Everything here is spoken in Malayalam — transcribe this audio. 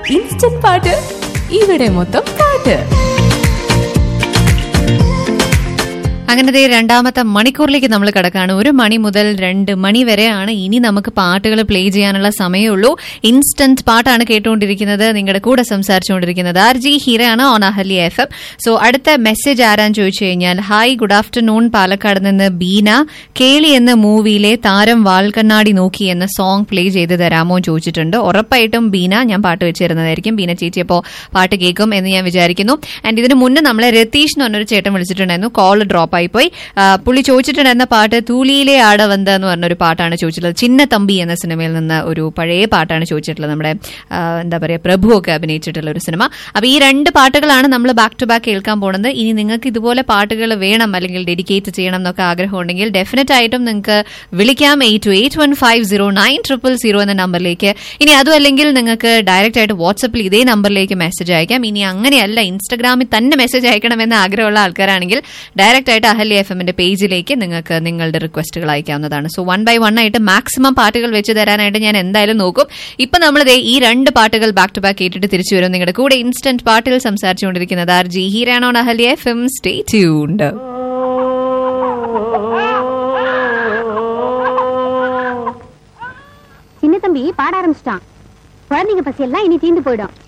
ഇൻസ്റ്റന്റ് പാട്ട് ഇവിടെ മൊത്തം പാട്ട് അങ്ങനത്തെ രണ്ടാമത്തെ മണിക്കൂറിലേക്ക് നമ്മൾ കിടക്കാണ് ഒരു മണി മുതൽ രണ്ട് മണി വരെയാണ് ഇനി നമുക്ക് പാട്ടുകൾ പ്ലേ ചെയ്യാനുള്ള സമയമുള്ളൂ ഇൻസ്റ്റന്റ് പാട്ടാണ് കേട്ടുകൊണ്ടിരിക്കുന്നത് നിങ്ങളുടെ കൂടെ സംസാരിച്ചുകൊണ്ടിരിക്കുന്നത് ആർ ജി ഹീരയാണ് on Ahalia F M so അടുത്ത മെസ്സേജ് ആരാന്ന് ചോദിച്ചു കഴിഞ്ഞാൽ ഹായ് ഗുഡ് ആഫ്റ്റർനൂൺ പാലക്കാട് നിന്ന് ബീന കേളി എന്ന മൂവിയിലെ താരം വാൽക്കണ്ണാടി നോക്കി എന്ന സോങ് പ്ലേ ചെയ്ത് തരാമോ എന്ന് ചോദിച്ചിട്ടുണ്ട് ഉറപ്പായിട്ടും ബീന ഞാൻ പാട്ട് വെച്ച് തരുന്നതായിരിക്കും ബീന ചേച്ചി അപ്പോൾ പാട്ട് കേൾക്കും എന്ന് ഞാൻ വിചാരിക്കുന്നു ആൻഡ് ഇതിന് മുന്നേ നമ്മളെ രതീഷ് എന്ന് പറഞ്ഞൊരു ചേട്ടൻ വിളിച്ചിട്ടുണ്ടായിരുന്നു കോൾ ഡ്രോപ്പ് ആയി പോയി ആ, പുള്ളി ചോദിച്ചിട്ടുണ്ടായിരുന്ന പാട്ട് തൂലിയിലെ ആടവന്ത എന്ന് പറഞ്ഞൊരു പാട്ടാണ് ചോദിച്ചിട്ടുള്ളത് ചിന്ന തമ്പി എന്ന സിനിമയിൽ നിന്ന് ഒരു പഴയ പാട്ടാണ് ചോദിച്ചിട്ടുള്ളത് നമ്മുടെ ആ, എന്താ പറയുക പ്രഭു ഒക്കെ അഭിനയിച്ചിട്ടുള്ള ഒരു സിനിമ അപ്പൊ ഈ രണ്ട് പാട്ടുകളാണ് നമ്മൾ ബാക്ക് ടു ബാക്ക് കേൾക്കാൻ പോകുന്നത് ഇനി നിങ്ങൾക്ക് ഇതുപോലെ പാട്ടുകൾ വേണം അല്ലെങ്കിൽ ഡെഡിക്കേറ്റ് ചെയ്യണം എന്നൊക്കെ ആഗ്രഹം ഉണ്ടെങ്കിൽ ഡെഫിനറ്റ് ആയിട്ടും നിങ്ങൾക്ക് വിളിക്കാം eight two eight one five zero nine triple zero എന്ന നമ്പറിലേക്ക് ഇനി അതും അല്ലെങ്കിൽ നിങ്ങൾക്ക് ഡയറക്റ്റ് ആയിട്ട് വാട്സപ്പിൽ ഇതേ നമ്പറിലേക്ക് മെസ്സേജ് അയക്കാം ഇനി അങ്ങനെയല്ല ഇൻസ്റ്റഗ്രാമിൽ തന്നെ മെസ്സേജ് അയക്കണമെന്ന് ആഗ്രഹമുള്ള ആൾക്കാരാണെങ്കിൽ ഡയറക്റ്റ് ആയിട്ട് അഹല്യ എഫ് എമ്മിന്റെ പേജിലേക്ക് നിങ്ങൾക്ക് നിങ്ങളുടെ റിക്വസ്റ്റുകൾ അയക്കാവുന്നതാണ് സോ വൺ ബൈ വൺ ആയിട്ട് മാക്സിമം പാട്ടുകൾ വെച്ച് തരാനായിട്ട് ഞാൻ എന്തായാലും നോക്കും ഇപ്പൊ നമ്മൾ ഈ രണ്ട് പാട്ടുകൾ ബാക്ക് ടു ബാക്ക് കേട്ടിട്ട് തിരിച്ചു വരും നിങ്ങളുടെ കൂടെ ഇൻസ്റ്റന്റ് പാട്ടിൽ സംസാരിച്ചുകൊണ്ടിരിക്കുന്നത് ആർ ജി ഹീരാണോ Ahalia F M stay tuned சின்ன தம்பி பாட ஆரம்பிச்சிட்டான் குழந்தைங்க பசி எல்லாம் இனி தீந்து போயிடும்